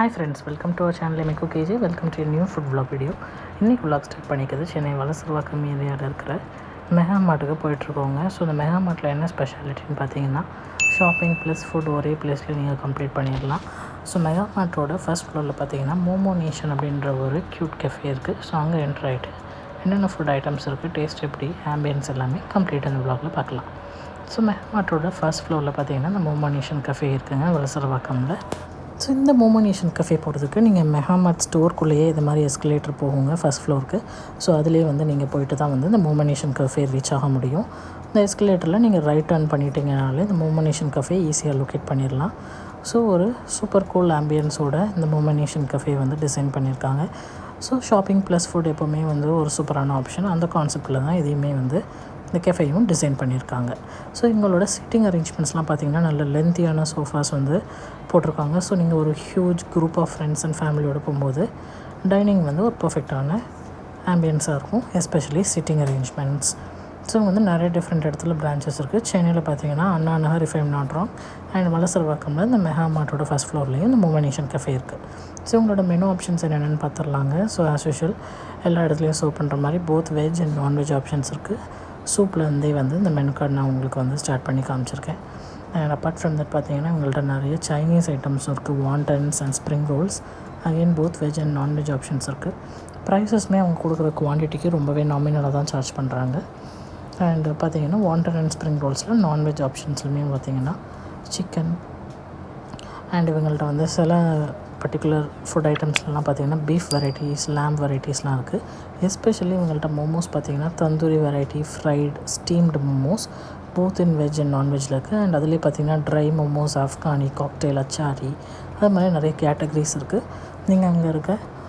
hi friends welcome to our channel Amigo KG welcome to new food vlog video இன்றைக்கி vlog start பண்ணிக்கிறது சென்னை வலசர்வாக்கம் ஏரியாவில் இருக்கிற mega மார்ட்டுக்கு போயிட்டுருக்கோங்க ஸோ இந்த மெகா மார்ட்டில் என்ன ஸ்பெஷாலிட்டின்னு பார்த்தீங்கன்னா ஷாப்பிங் ப்ளஸ் ஃபுட் ஒரே பிளேஸில் நீங்கள் கம்ப்ளீட் பண்ணிடலாம் ஸோ மெகா மார்ட்டோட ஃபர்ஸ்ட் ஃப்ளோரில் பார்த்தீங்கன்னா மோமோ நேஷன் அப்படின்ற ஒரு க்யூட் கெஃபே இருக்குது ஸோ அங்கே என்ட்ரு ஆகிட்டு என்னென்ன ஃபுட் ஐட்டம்ஸ் இருக்குது டேஸ்ட் எப்படி ஆம்பியன்ஸ் எல்லாமே கம்ப்ளீட் அந்த vlogல பார்க்கலாம் ஸோ மெஹமாட்டோட ஃபர்ஸ்ட் ஃப்ளோரில் பார்த்தீங்கன்னா இந்த மோமோனேஷன் கஃபே இருக்குங்க வலசரவாக்கமில் ஸோ இந்த மோமோனேஷன் கஃபே போகிறதுக்கு நீங்கள் மெஹாமாட் ஸ்டோருக்குள்ளேயே இது மாதிரி எஸ்கலேட்டர் போகுங்க ஃபர்ஸ்ட் ஃப்ளோருக்கு ஸோ அதுலேயே வந்து நீங்கள் போயிட்டு தான் வந்து இந்த மோமோனேஷன் கஃபே ரீச் ஆக முடியும் இந்த எஸ்கலேட்டரில் நீங்கள் ரைட் டர்ன் பண்ணிட்டீங்கனாலே இந்த மோமோனேஷன் கஃபே ஈஸியாக லொக்கேட் பண்ணிடலாம் ஸோ ஒரு சூப்பர் கூல் ஆம்பியன்ஸோட இந்த மோமோனேஷன் கஃபே வந்து டிசைன் பண்ணியிருக்காங்க ஸோ ஷாப்பிங் ப்ளஸ் ஃபுட் எப்போவுமே வந்து ஒரு சூப்பரான ஆப்ஷன் அந்த கான்செப்டில் தான் இதையுமே வந்து இந்த கெஃபேயும் டிசைன் பண்ணியிருக்காங்க ஸோ எங்களோட சிட்டிங் அரேஞ்ச்மெண்ட்ஸ்லாம் பார்த்தீங்கன்னா நல்ல லென்த்தியான சோஃபாஸ் வந்து போட்டிருக்காங்க ஸோ நீங்கள் ஒரு huge group of friends and ஃபேமிலியோட போகும்போது டைனிங் வந்து ஒரு பர்ஃபெக்டான ஆம்பியன்ஸாக இருக்கும் எஸ்பெஷலி சிட்டிங் அரேஞ்ச்மெண்ட்ஸ் ஸோ வந்து நிறைய டிஃப்ரெண்ட் இடத்துல பிரான்ச்சஸ் இருக்குது சென்னையில் பார்த்தீங்கன்னா Anna Nagar if I'm not wrong and வலசர்வாக்கமில் இந்த மெகா மார்ட்டோட ஃபஸ்ட் ஃப்ளோர்லேயும் இந்த மோமனேஷன் கஃபே இருக்குது ஸோ உங்களோட மெனு ஆப்ஷன்ஸ் என்னென்னு பார்த்துடலாங்க ஸோ ஆஸ் யூஷுவல் எல்லா இடத்துலையும் சர்வ் பண்ணுற மாதிரி both veg and non veg options இருக்குது சூப்லேருந்தே வந்து இந்த மெனு கார்டு நான் உங்களுக்கு வந்து ஸ்டார்ட் பண்ணி காமிச்சிருக்கேன் அண்ட் அப்பார்ட் ஃப்ரம் தட் பார்த்தீங்கன்னா உங்கள்கிட்ட நிறைய சைனீஸ் ஐட்டம்ஸ் இருக்குது wontons and spring rolls again both veg and non veg options இருக்குது ப்ரைஸஸ்மே அவங்க கொடுக்குற குவான்டிட்டிக்கு ரொம்பவே நாமினலாக தான் சார்ஜ் பண்ணுறாங்க அண்ட் பார்த்தீங்கன்னா வாண்டட் அண்ட் ஸ்ப்ரிங் ரோல்ஸில் நான்வெஜ் ஆப்ஷன்ஸ்லையுமே பார்த்தீங்கன்னா சிக்கன் அண்ட் இவங்கள்ட்ட வந்து சில பர்டிகுலர் ஃபுட் ஐட்டம்ஸ்லாம் பார்த்தீங்கன்னா பீஃப் வெரைட்டிஸ் லேம் வெரைட்டிஸ்லாம் இருக்குது எஸ்பெஷலி இவங்கள்ட்ட மோமோஸ் பார்த்தீங்கன்னா tandoori variety fried steamed momos both in veg and நான்வெஜ்ஜில் இருக்குது அண்ட் அதுலேயே பார்த்தீங்கன்னா ட்ரை மோமோஸ் ஆஃப்கானி காக்டெயில் அச்சாரி அது மாதிரி நிறைய கேட்டகரிஸ் இருக்குது நீங்கள் அங்கே இருக்க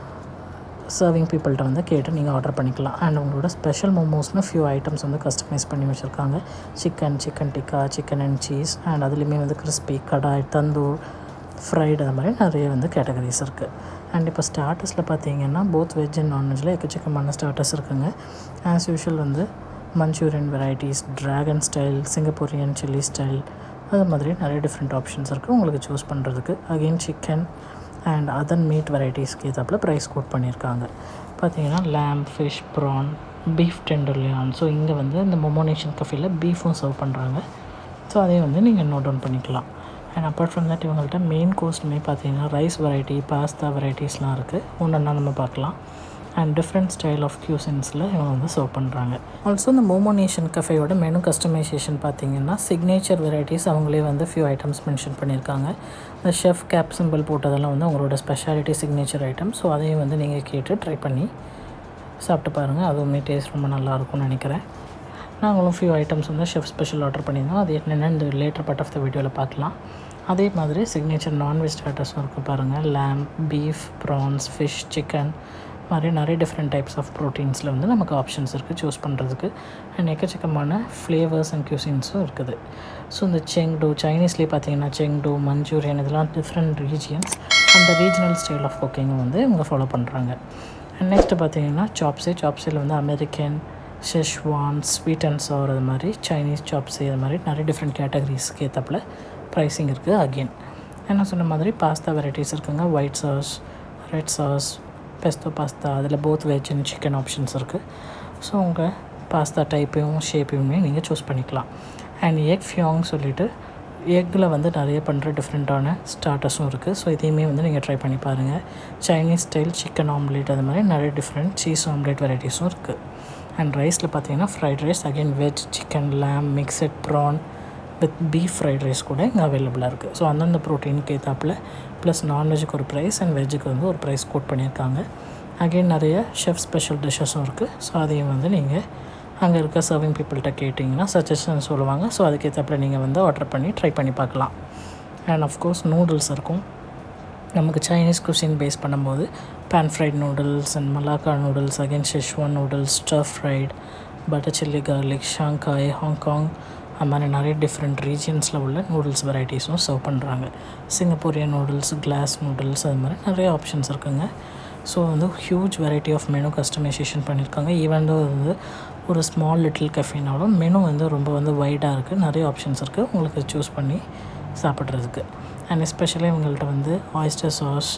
சர்விங் பீப்புள்கிட்ட வந்து கேட்டு நீங்கள் ஆர்டர் பண்ணிக்கலாம் அண்ட் உங்களோட ஸ்பெஷல் மோமோஸ்னு ஃபியூ ஐட்டம்ஸ் வந்து கஸ்டமைஸ் பண்ணி வச்சுருக்காங்க chicken chicken tikka chicken and cheese and அதுலேயுமே வந்து கிறிஸ்பி கடாய் தந்தூர் ஃப்ரைடு அது மாதிரி நிறைய வந்து கேட்டகரிஸ் இருக்குது அண்ட் இப்போ ஸ்டார்டர்ஸில் பார்த்தீங்கன்னா போத் வெஜ் அண்ட் நான்வெஜ்ஜில் எக்கச்சக்கமான ஸ்டார்டர்ஸ் இருக்குங்க ஆஸ் யூஷுவல் வந்து Manchurian varieties dragon style Singaporean chilli style அது மாதிரி நிறைய டிஃப்ரெண்ட் ஆப்ஷன்ஸ் இருக்குது உங்களுக்கு சூஸ் பண்ணுறதுக்கு again chicken and other meat வெரைட்டிஸ்க்கு ஏற்றாப்புல ப்ரைஸ் கோட் பண்ணியிருக்காங்க பார்த்தீங்கன்னா lamb fish prawn beef tenderloin so இங்கே வந்து இந்த மொமோனேஷன் கஃபேல பீஃபும் சர்வ் பண்ணுறாங்க ஸோ அதையும் வந்து நீங்கள் நோட் டவுன் பண்ணிக்கலாம் அண்ட் அப்பார்ட் ஃப்ரம் தட் இவங்கள்ட்ட மெயின் கோஸ்ட்டுமே பார்த்தீங்கன்னா ரைஸ் வெரைட்டி பாஸ்தா வெரைட்டிஸ்லாம் இருக்குது ஒன்றா நம்ம பார்க்கலாம் அண்ட் டிஃப்ரெண்ட் ஸ்டைல் ஆஃப் கியூசின்ஸில் இவங்க வந்து சர்வ் பண்ணுறாங்க ஆல்சோ இந்த மோமோனேஷன் கஃபேயோட மெனு கஸ்டமைசேஷன் பார்த்தீங்கன்னா சிக்னேச்சர் வெரைட்டிஸ் அவங்களே வந்து ஃபியூ ஐட்டம்ஸ் மென்ஷன் பண்ணியிருக்காங்க இந்த ஷெஃப் கேப் சிம்பிள் போட்டதெல்லாம் வந்து அவங்களோட ஸ்பெஷாலிட்டி சிக்னேச்சர் ஐட்டம் ஸோ அதையும் வந்து நீங்கள் கேட்டு ட்ரை பண்ணி சாப்பிட்டு பாருங்கள் அதுவுமே டேஸ்ட் ரொம்ப நல்லாயிருக்கும்னு நினைக்கிறேன் நாங்களும் ஃபியூ ஐட்டம்ஸ் வந்து ஷெஃப் ஸ்பெஷல் ஆர்டர் பண்ணியிருந்தோம் அது என்னென்னு இந்த லேட்டர் பார்ட் ஆஃப் த வீடியோவில் பார்க்கலாம் அதே மாதிரி சிக்னேச்சர் நான்வெஜ் ஸ்டார்டர்ஸும் இருக்குது பாருங்கள் lamb beef prawns fish chicken மாதிரி நிறைய டிஃப்ரெண்ட் டைப்ஸ் ஆஃப் ப்ரோட்டீன்ஸில் வந்து நமக்கு ஆப்ஷன்ஸ் இருக்குது சூஸ் பண்ணுறதுக்கு அண்ட் எக்கச்சக்கமான ஃப்ளேவர்ஸ் அண்ட் க்யூசின்ஸும் இருக்குது ஸோ இந்த செங்டோ சைனீஸ்லேயே பார்த்தீங்கன்னா செங்டோ மஞ்சூரியன் இதெல்லாம் டிஃப்ரெண்ட் ரீஜியன்ஸ் அந்த ரீஜனல் ஸ்டைல் ஆஃப் குக்கிங்கை வந்து இவங்க ஃபாலோ பண்ணுறாங்க அண்ட் நெக்ஸ்ட்டு பார்த்தீங்கன்னா சாப்ஸே சாப்ஸில் வந்து அமெரிக்கன் ஷெஷ்வான் ஸ்வீட் அண்ட் சவர் அது மாதிரி சைனீஸ் சாப்ஸு இது மாதிரி நிறைய டிஃப்ரெண்ட் கேட்டகரிஸ்க்கு ஏற்றப்பில் ப்ரைஸிங் இருக்குது அகெயின் என்ன சொன்ன மாதிரி பாஸ்தா வெரைட்டிஸ் இருக்குங்க white sauce red sauce pesto pasta அதில் both veg and chicken options இருக்குது ஸோ உங்கள் பாஸ்தா டைப்பையும் ஷேப்பையுமே நீங்கள் சூஸ் பண்ணிக்கலாம் அண்ட் எக் ஃபியாங் சொல்லிவிட்டு எக்கில் வந்து நிறைய பண்ணுற டிஃப்ரெண்ட்டான ஸ்டார்டர்ஸும் இருக்குது ஸோ இதையுமே வந்து நீங்கள் ட்ரை பண்ணி பாருங்கள் சைனீஸ் ஸ்டைல் சிக்கன் ஆம்லேட் அது மாதிரி நிறைய டிஃப்ரெண்ட் சீஸ் ஆம்லேட் வெரைட்டிஸும் இருக்குது அண்ட் ரைஸில் பார்த்தீங்கன்னா fried rice again veg chicken lamb mixed prawn with beef fried rice கூட இங்கே அவைலபிளாக இருக்குது ஸோ அந்தந்த ப்ரோட்டீனுக்கு ஏற்றாப்பில் ப்ளஸ் நான்வெஜ்ஜுக்கு ஒரு ப்ரைஸ் அண்ட் வெஜ்ஜுக்கு வந்து ஒரு ப்ரைஸ் கோட் பண்ணியிருக்காங்க அகெயின் நிறைய ஷெஃப் ஸ்பெஷல் டிஷ்ஷஸும் இருக்குது ஸோ அதையும் வந்து நீங்கள் அங்கே இருக்க சர்விங் பீப்புள்கிட்ட கேட்டிங்கன்னா சஜஷன் சொல்லுவாங்க ஸோ அதுக்கேற்றாப்புல நீங்கள் வந்து ஆர்டர் பண்ணி ட்ரை பண்ணி பார்க்கலாம் அண்ட் ஆஃப்கோர்ஸ் நூடுல்ஸ் இருக்கும் நமக்கு சைனீஸ் குசின் பேஸ் பண்ணும்போது pan fried noodles and Malacca noodles again schezwan noodles stir fried butter chilli garlic Shanghai Hong Kong அது மாதிரி நிறைய டிஃப்ரெண்ட் ரீஜியன்ஸில் உள்ள நூடுல்ஸ் வெரைட்டிஸும் சர்வ் பண்ணுறாங்க சிங்கப்பூரியன் நூடுல்ஸ் கிளாஸ் நூடுல்ஸ் அது மாதிரி நிறைய ஆப்ஷன்ஸ் இருக்குங்க ஸோ வந்து huge variety of menu customisation பண்ணியிருக்காங்க ஈவன் தோ வந்து ஒரு ஸ்மால் லிட்டில் கஃபேனாலும் மெனு வந்து ரொம்ப வந்து வைடாக இருக்குது நிறைய ஆப்ஷன்ஸ் இருக்குது உங்களுக்கு சூஸ் பண்ணி சாப்பிட்றதுக்கு அண்ட் எஸ்பெஷலி இவங்கள்ட்ட வந்து ஆயிஸ்டர் சாஸ்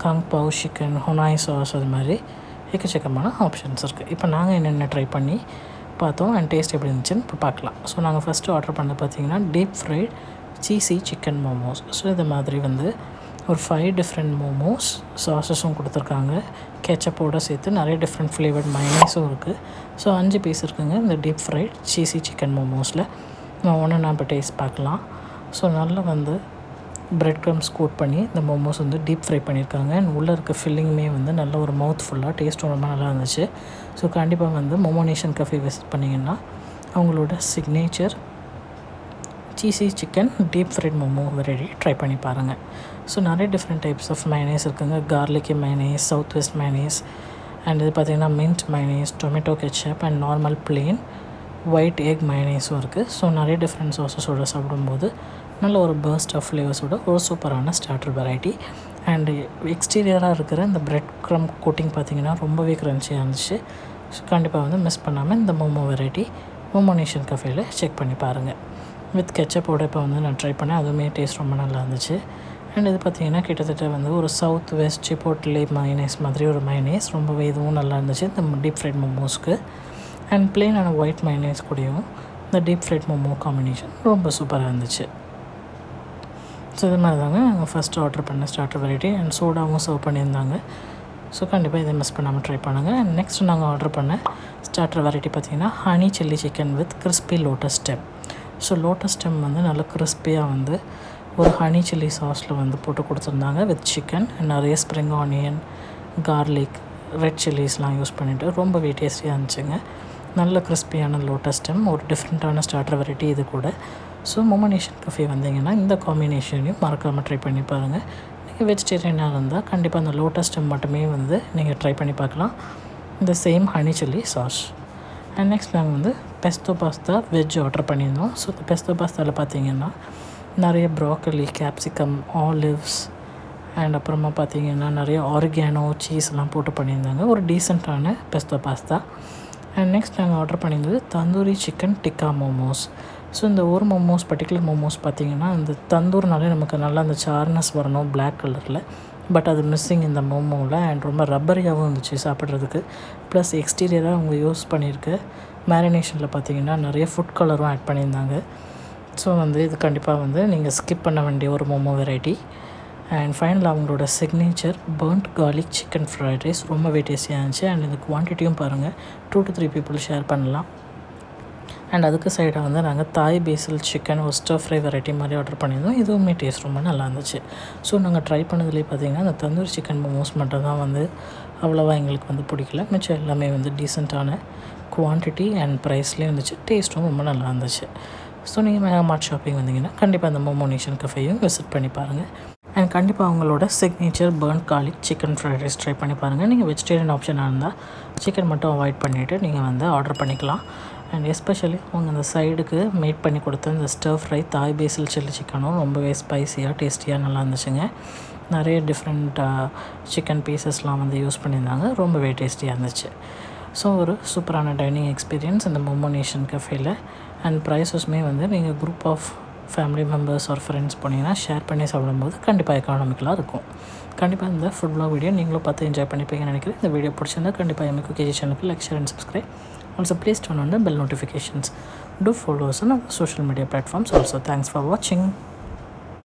காங் பவு சிக்கன் ஹொனாய் சாஸ் அது மாதிரி எக்கச்சக்கமான ஆப்ஷன்ஸ் இருக்குது இப்போ நாங்கள் என்னென்ன ட்ரை பண்ணி பார்த்தோம் அண்ட் டேஸ்ட் எப்படி இருந்துச்சுன்னு இப்போ பார்க்கலாம் ஸோ நாங்கள் ஃபஸ்ட்டு ஆர்டர் பண்ணது பார்த்தீங்கன்னா deep fried cheesy chicken momos so இது மாதிரி வந்து ஒரு ஃபைவ் டிஃப்ரெண்ட் மோமோஸ் சாஸஸும் கொடுத்துருக்காங்க கெச்சப்போடு சேர்த்து நிறைய டிஃப்ரெண்ட் ஃப்ளேவர்ட் மைனஸும் இருக்குது ஸோ அஞ்சு பீஸ் இருக்குங்க இந்த டீப் ஃப்ரைட் சீசி சிக்கன் மோமோஸில் நான் ஒன்று நான் இப்போ டேஸ்ட் பார்க்கலாம் ஸோ நல்லா வந்து பிரெட் க்ரம்ஸ் கோட் பண்ணி இந்த மோமோஸ் வந்து டீப் ஃப்ரை பண்ணியிருக்காங்க அண்ட் உள்ளே இருக்க ஃபில்லிங்குமே வந்து நல்ல ஒரு மவுத் ஃபுல்லாக டேஸ்ட்டும் ரொம்ப நல்லா இருந்துச்சு ஸோ கண்டிப்பாக வந்து மோமோ நேஷன் கஃபே விசிட் பண்ணிங்கன்னா அவங்களோட signature cheesy chicken deep fried momo variety try பண்ணி பாருங்கள் ஸோ நிறைய டிஃப்ரெண்ட் டைப்ஸ் ஆஃப் மைனேஸ் இருக்குங்க garlic mayonnaise south west mayonnaise and இது பார்த்திங்கன்னா mint mayonnaise tomato ketchup and normal plain white egg மைனேஸும் இருக்குது ஸோ நிறைய டிஃப்ரெண்ட் சாஸஸோடு சாப்பிடும்போது நல்ல ஒரு பர்ஸ்ட் ஆஃப் ஃப்ளேவர்ஸோட ஒரு சூப்பரான ஸ்டார்டர் வெரைட்டி அண்டு எக்ஸ்டீரியராக இருக்கிற இந்த பிரெட் க்ரம் கோட்டிங் பார்த்திங்கன்னா ரொம்பவே க்ரன்ச்சியாக இருந்துச்சு ஸோ கண்டிப்பாக வந்து மிஸ் பண்ணாமல் இந்த மோமோ வெரைட்டி மோமோ நேஷன் கஃபேயில் செக் பண்ணி பாருங்கள் வித் கெச்சப்போட இப்போ வந்து நான் ட்ரை பண்ணேன் அதுவுமே டேஸ்ட் ரொம்ப நல்லா இருந்துச்சு அண்ட் இது பார்த்திங்கன்னா கிட்டத்தட்ட வந்து ஒரு சவுத் வெஸ்ட் சிப்போட்லே மைனேஸ் மாதிரி ஒரு மைனேஸ் ரொம்பவே இதுவும் நல்லா இருந்துச்சு இந்த டீப் ஃப்ரைட் மோமோஸ்க்கு அண்ட் பிளெயினான ஒயிட் மைனேஸ் கூடயும் இந்த டீப் ஃப்ரைட் மோமோ காம்பினேஷன் ரொம்ப சூப்பராக இருந்துச்சு ஸோ இது மாதிரி தாங்க நாங்கள் ஃபஸ்ட்டு ஆர்டர் பண்ண ஸ்டார்டர் வெரைட்டி அண்ட் சோடாவும் சர்வ் பண்ணியிருந்தாங்க ஸோ கண்டிப்பாக இதை மிஸ் பண்ணாமல் ட்ரை பண்ணுங்கள் அண்ட் நெக்ஸ்ட் நாங்கள் ஆர்டர் பண்ண ஸ்டார்டர் வெரைட்டி பார்த்திங்கன்னா honey chilli chicken with crispy lotus stem so lotus stem வந்து நல்லா கிறிஸ்பியாக வந்து ஒரு ஹனி சில்லி சாஸில் வந்து போட்டு கொடுத்துருந்தாங்க வித் சிக்கன் நிறைய ஸ்ப்ரிங் ஆனியன் கார்லிக் ரெட் சில்லிஸ்லாம் யூஸ் பண்ணிவிட்டு ரொம்பவே டேஸ்டியாக இருந்துச்சுங்க நல்ல கிறிஸ்பியான லோட்டஸ் ஸ்டெம் ஒரு டிஃப்ரெண்ட்டான ஸ்டார்டர் வெரைட்டி இது கூட ஸோ மொமனேஷன் கஃபே வந்தீங்கன்னா இந்த காம்பினேஷனையும் மறக்காமல் ட்ரை பண்ணி பாருங்கள் நீங்கள் வெஜிடேரியனாக இருந்தால் கண்டிப்பாக அந்த லோட்டஸ் ஸ்டெம் மட்டுமே வந்து நீங்கள் ட்ரை பண்ணி பார்க்கலாம் இந்த same honey chilli sauce and next நாங்கள் வந்து பெஸ்தோ பாஸ்தா வெஜ் ஆர்டர் பண்ணியிருந்தோம் ஸோ இந்த பெஸ்தோ பாஸ்தாவில் பார்த்தீங்கன்னா நிறைய ப்ராக்கலி கேப்சிகம் ஆலிவ்ஸ் அண்ட் அப்புறமா பார்த்தீங்கன்னா நிறைய ஆர்கானோ சீஸ்லாம் போட்டு பண்ணியிருந்தாங்க ஒரு டீசெண்டான பெஸ்தோ பாஸ்தா அண்ட் நெக்ஸ்ட் நாங்கள் ஆர்டர் பண்ணியிருந்தது தந்தூரி சிக்கன் டிக்கா மோமோஸ் ஸோ இந்த ஒரு மோமோஸ் பர்டிகுலர் மோமோஸ் பார்த்தீங்கன்னா இந்த தந்தூர்னாலே நமக்கு நல்லா அந்த சார்னஸ் வரணும் பிளாக் கலரில் பட் அது மிஸ்ஸிங் இந்த மோமோவில் அண்ட் ரொம்ப ரப்பரியாகவும் இருந்துச்சு சாப்பிட்றதுக்கு ப்ளஸ் எக்ஸ்டீரியராக அவங்க யூஸ் பண்ணியிருக்க மேரினேஷனில் பார்த்தீங்கன்னா நிறைய ஃபுட் கலரும் ஆட் பண்ணியிருந்தாங்க ஸோ வந்து இது கண்டிப்பாக வந்து நீங்கள் ஸ்கிப் பண்ண வேண்டிய ஒரு மோமோ வெரைட்டி அண்ட் ஃபைனல் அவங்களோட signature burnt garlic chicken fried rice ரொம்பவே டேஸ்டியாக இருந்துச்சு அண்ட் இந்த குவான்டிட்டியும் பாருங்கள் two to three people share பண்ணலாம் அண்ட் அதுக்கு சைடாக வந்து நாங்கள் தாய் பேசல் சிக்கன் ஒரு ஸ்டர் ஃப்ரை வெரைட்டி மாதிரி ஆர்டர் பண்ணியிருந்தோம் இதுவுமே டேஸ்ட் ரொம்ப நல்லா இருந்துச்சு ஸோ நாங்கள் ட்ரை பண்ணதுலேயே பார்த்தீங்கன்னா அந்த தந்தூரி சிக்கன் மோமோஸ் மட்டும் தான் வந்து அவ்வளோவா எங்களுக்கு வந்து பிடிக்கல மிச்சம் எல்லாமே வந்து டீசெண்டான குவான்டிட்டி அண்ட் ப்ரைஸ்லேயும் இருந்துச்சு டேஸ்ட்டும் ரொம்ப நல்லா இருந்துச்சு ஸோ நீங்கள் மெகா மார்ட் ஷாப்பிங் வந்தீங்கன்னா கண்டிப்பாக அந்த மோமோ நேஷன் கஃபேயும் விசிட் பண்ணி பாருங்கள் அண்ட் கண்டிப்பாக அவங்களோட signature burn garlic chicken fried rice try பண்ணி பாருங்கள் நீங்கள் வெஜிடேரியன் ஆப்ஷனாக இருந்தால் சிக்கன் மட்டும் அவாய்ட் பண்ணிவிட்டு நீங்கள் வந்து ஆர்டர் பண்ணிக்கலாம் அண்ட் எஸ்பெஷலி அவங்க அந்த சைடுக்கு மேட் பண்ணி கொடுத்த இந்த ஸ்டர் ஃப்ரை தாய் பேசில் சில்லி சிக்கனும் ரொம்பவே ஸ்பைஸியாக டேஸ்டியாக நல்லா இருந்துச்சுங்க நிறைய டிஃப்ரெண்ட் சிக்கன் பீசஸ்லாம் வந்து யூஸ் பண்ணியிருந்தாங்க ரொம்பவே டேஸ்டியாக இருந்துச்சு ஸோ ஒரு சூப்பரான டைனிங் எக்ஸ்பீரியன்ஸ் இந்த மோமோ நேஷன் கஃபேல அண்ட் ப்ரைஸஸுமே வந்து நீங்கள் group of family members or friends போனீங்கன்னா ஷேர் பண்ணி சாப்பிடும்போது கண்டிப்பாக எக்கானமிக்கலாக இருக்கும் கண்டிப்பாக இந்த ஃபுட் பிளாக் வீடியோ நீங்களும் பார்த்து என்ஜாய் பண்ணிப்பீங்கன்னு நினைக்கிறேன் இந்த வீடியோ பிடிச்சிருந்தா கண்டிப்பாக எம்க்கு கேஜி சேனலுக்கு like share and subscribe also please turn on the bell notifications do follow us on our social media platforms also thanks for watching